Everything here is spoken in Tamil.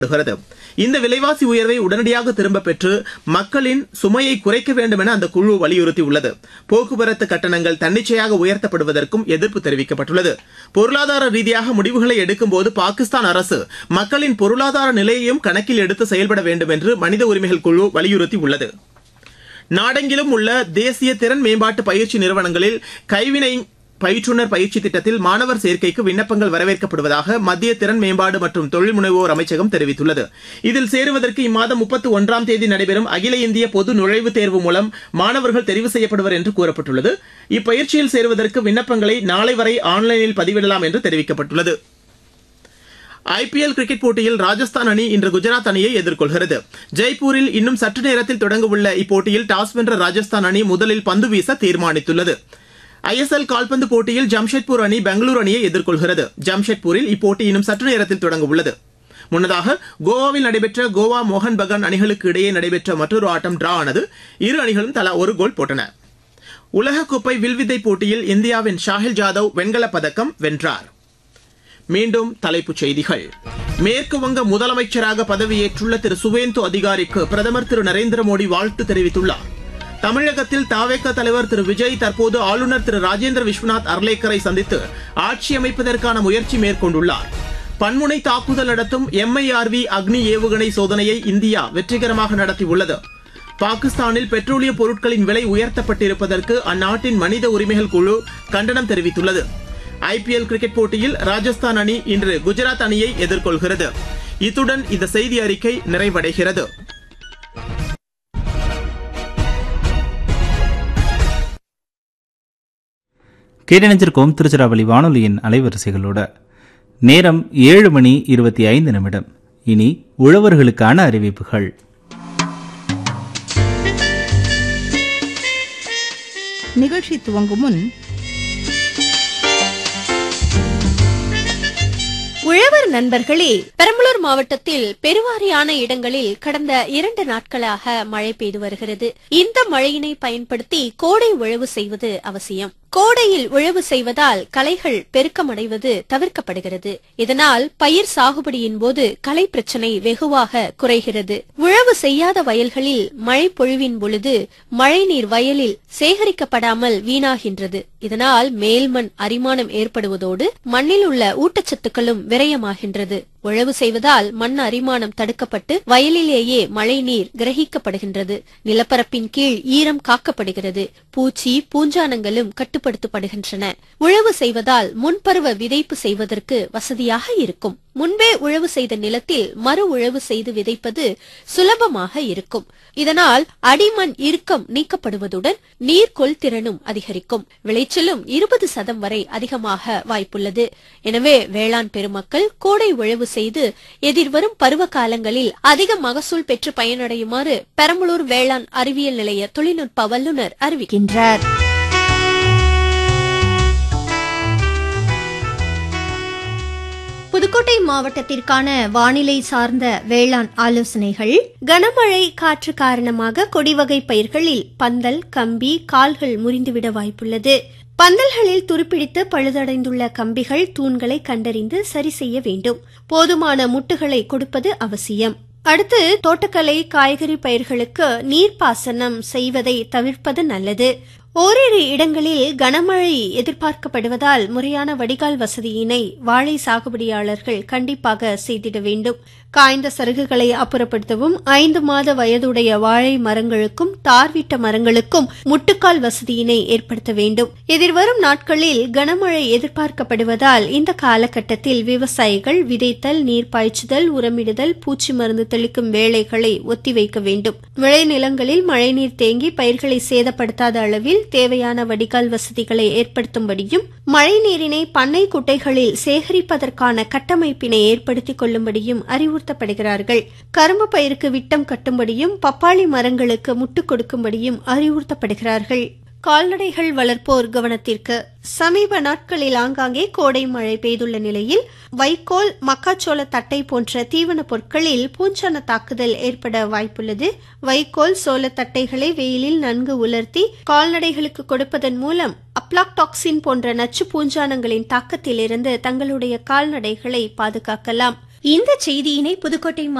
வருகிறது இந்த விலைவாசி உயர்வை உடனடியாக திரும்பப் பெற்று மக்களின் சுமையை குறைக்க வேண்டும் என அந்த குழு வலியுறுத்தியுள்ளது போக்குவரத்து கட்டணங்கள் தன்னிச்சையாக உயர்த்தப்படுவதற்கும் எதிர்ப்பு தெரிவிக்கப்பட்டுள்ளது பொருளாதார ரீதியாக முடிவுகளை எடுக்கும்போது பாகிஸ்தான் அரசு மக்களின் பொருளாதார நிலையையும் கணக்கில் எடுத்து செயல்பட வேண்டும் என்று மனித உரிமைகள் குழு வலியுறுத்தியுள்ளது நாடெங்கிலும் உள்ள தேசிய திறன் மேம்பாட்டு பயிற்சி நிறுவனங்களில் கைவினை பயிற்றுனர் பயிற்சி திட்டத்தில் மாணவர் சேர்க்கைக்கு விண்ணப்பங்கள் வரவேற்கப்படுவதாக மத்திய திறன் மேம்பாடு மற்றும் தொழில் முனைவோர் அமைச்சகம் தெரிவித்துள்ளது இதில் சேருவதற்கு இம்மாதம் முப்பத்தி ஒன்றாம் தேதி நடைபெறும் அகில இந்திய பொது நுழைவுத் தேர்வு மூலம் மாணவர்கள் தெரிவு செய்யப்படுவர் என்று கூறப்பட்டுள்ளது இப்பயிற்சியில் சேருவதற்கு விண்ணப்பங்களை நாளை வரை ஆன்லைனில் பதிவிடலாம் என்று தெரிவிக்கப்பட்டுள்ளது ஐபிஎல் கிரிக்கெட் போட்டியில் ராஜஸ்தான் அணி இன்று குஜராத் அணியை எதிர்கொள்கிறது ஜெய்ப்பூரில் இன்னும் சற்று நேரத்தில் தொடங்கவுள்ள இப்போட்டியில் டாஸ் வென்ற ராஜஸ்தான் அணி முதலில் பந்து வீச தீர்மானித்துள்ளது ஐஎஸ்எல் கால்பந்து போட்டியில் ஜம்ஷெட்பூர் அணி பெங்களூரு அணியை எதிர்கொள்கிறது ஜம்ஷெட்பூரில் இப்போட்டி இன்னும் சற்று நேரத்தில் தொடங்க உள்ளது முன்னதாக கோவாவில் நடைபெற்ற கோவா மோகன் பகான் அணிகளுக்கு இடையே நடைபெற்ற மற்றொரு ஆட்டம் டிரா ஆனது இரு அணிகளும் தலா ஒரு கோல் போட்டன உலகக்கோப்பை வில்வித்தை போட்டியில் இந்தியாவின் ஷாஹில் ஜாதவ் வெண்கலப் பதக்கம் வென்றார் மீண்டும் தலைப்புச் செய்திகள் மேற்கு வங்க முதலமைச்சராக பதவியேற்றுள்ள திரு சுவேந்து அதிகாரிக்கு பிரதமர் திரு நரேந்திர மோடி வாழ்த்து தெரிவித்துள்ளார் தமிழகத்தில் தாவேக தலைவர் திரு விஜய் தற்போது ஆளுநர் திரு ராஜேந்திர விஸ்வநாத் அர்லேக்கரை சந்தித்து ஆட்சி அமைப்பதற்கான முயற்சி மேற்கொண்டுள்ளார் பன்முனை தாக்குதல் நடத்தும் எம்ஐஆர்வி அக்னி ஏவுகணை சோதனையை இந்தியா வெற்றிகரமாக நடத்தியுள்ளது பாகிஸ்தானில் பெட்ரோலிய பொருட்களின் விலை உயர்த்தப்பட்டிருப்பதற்கு அந்நாட்டின் மனித உரிமைகள் குழு கண்டனம் தெரிவித்துள்ளது ஐபிஎல் கிரிக்கெட் போட்டியில் ராஜஸ்தான் அணி இன்று குஜராத் அணியை எதிர்கொள்கிறது இத்துடன் இந்த செய்தி அறிக்கை நிறைவடைகிறது கேட்டணிஞ்சிருக்கோம் திருச்சிராப்பள்ளி வானொலியின் அலைவரிசைகளோட நேரம் ஏழு மணி இருபத்தி ஐந்து நிமிடம் இனி உழவர்களுக்கான அறிவிப்புகள் நிகழ்ச்சி துவங்கும் முன் உழவர் நண்பர்களே பெரம்பலூர் மாவட்டத்தில் பெருவாரியான இடங்களில் கடந்த இரண்டு நாட்களாக மழை பெய்து வருகிறது இந்த மழையினை பயன்படுத்தி கோடை உழவு செய்வது அவசியம் கோடையில் உழவு செய்வதால் களைகள் பெருக்கமடைவது தவிர்க்கப்படுகிறது இதனால் பயிர் சாகுபடியின் போது களை பிரச்சனை வெகுவாக குறைகிறது உழவு செய்யாத வயல்களில் மழை பொழிவின் பொழுது மழைநீர் வயலில் சேகரிக்கப்படாமல் வீணாகின்றது இதனால் மேல்மண் அரிமானம் ஏற்படுவதோடு மண்ணில் உள்ள ஊட்டச்சத்துக்களும் விரயமாகின்றது உழவு செய்வதால் மண் அரிமானம் தடுக்கப்பட்டு வயலிலேயே மழைநீர் கிரகிக்கப்படுகின்றது நிலப்பரப்பின் கீழ் ஈரம் காக்கப்படுகிறது பூச்சி பூஞ்சானங்களும் கட்டுப்படுத்தப்படுகின்றன உழவு செய்வதால் முன்பருவ விதைப்பு செய்வதற்கு வசதியாக இருக்கும் முன்பே உழவு செய்த நிலத்தில் மறு உழவு செய்து விதைப்பது சுலபமாக இருக்கும் இதனால் அடிமண் இறுக்கம் நீக்கப்படுவதுடன் நீர் கொள்திறனும் அதிகரிக்கும் விளைச்சலும் இருபது சதம் வரை அதிகமாக வாய்ப்புள்ளது எனவே வேளாண் பெருமக்கள் கோடை உழவு செய்து எதிர்வரும் பருவ காலங்களில் அதிக மகசூல் பெற்று பயனடையுமாறு பெரம்பலூர் வேளாண் அறிவியல் நிலைய தொழில்நுட்ப வல்லுநர் அறிவிக்கின்றார் புதுக்கோட்டை மாவட்டத்திற்கான வானிலை சார்ந்த வேளாண் ஆலோசனைகள் கனமழை காற்று காரணமாக கொடிவகை பயிர்களில் பந்தல் கம்பி கால்கள் முறிந்துவிட வாய்ப்புள்ளது பந்தல்களில் துருப்பிடித்து பழுதடைந்துள்ள கம்பிகள் தூண்களை கண்டறிந்து சரி செய்ய வேண்டும் போதுமான முட்டுகளை கொடுப்பது அவசியம் அடுத்து தோட்டக்கலை காய்கறி பயிர்களுக்கு நீர்ப்பாசனம் செய்வதை தவிர்ப்பது நல்லது ஓரிரு இடங்களில் கனமழை எதிர்பார்க்கப்படுவதால் முறையான வடிகால் வசதியினை வாழை சாகுபடியாளர்கள் கண்டிப்பாக செய்திட வேண்டும் காய்ந்த சருகுகளை அப்புறப்படுத்தவும் ஐந்து மாத வயதுடைய வாழை மரங்களுக்கும் தார்விட்ட மரங்களுக்கும் முட்டுக்கால் வசதியினை ஏற்படுத்த வேண்டும் எதிர்வரும் நாட்களில் கனமழை எதிர்பார்க்கப்படுவதால் இந்த காலகட்டத்தில் விவசாயிகள் விதைத்தல் நீர் பாய்ச்சுதல் உரமிடுதல் பூச்சி மருந்து தெளிக்கும் வேலைகளை ஒத்திவைக்க வேண்டும் விளைநிலங்களில் மழைநீர் தேங்கி பயிர்களை சேதப்படுத்தாத அளவில் தேவையான வடிகால் வசதிகளை ஏற்படுத்தும்படியும் மழைநீரினை பண்ணை குட்டைகளில் சேகரிப்பதற்கான கட்டமைப்பினை ஏற்படுத்திக் கொள்ளும்படியும் அறிவுறுத்தப்படுகிறார்கள் கரும்பு பயிருக்கு விட்டம் கட்டும்படியும் பப்பாளி மரங்களுக்கு முட்டு கொடுக்கும்படியும் அறிவுறுத்தப்படுகிறார்கள் கால்நடைகள் வளர்ப்போர் கவனத்திற்கு சமீப நாட்களில் ஆங்காங்கே கோடை மழை பெய்துள்ள நிலையில் வைக்கோல் மக்காச்சோள தட்டை போன்ற தீவன பொருட்களில் பூஞ்சான தாக்குதல் ஏற்பட வாய்ப்புள்ளது வைக்கோல் சோள தட்டைகளை வெயிலில் நன்கு உலர்த்தி கால்நடைகளுக்கு கொடுப்பதன் மூலம் அப்ளாக்டாக்சின் போன்ற நச்சு பூஞ்சானங்களின் தாக்கத்திலிருந்து தங்களுடைய கால்நடைகளை பாதுகாக்கலாம் இந்த செய்தியினை புதுக்கோட்டை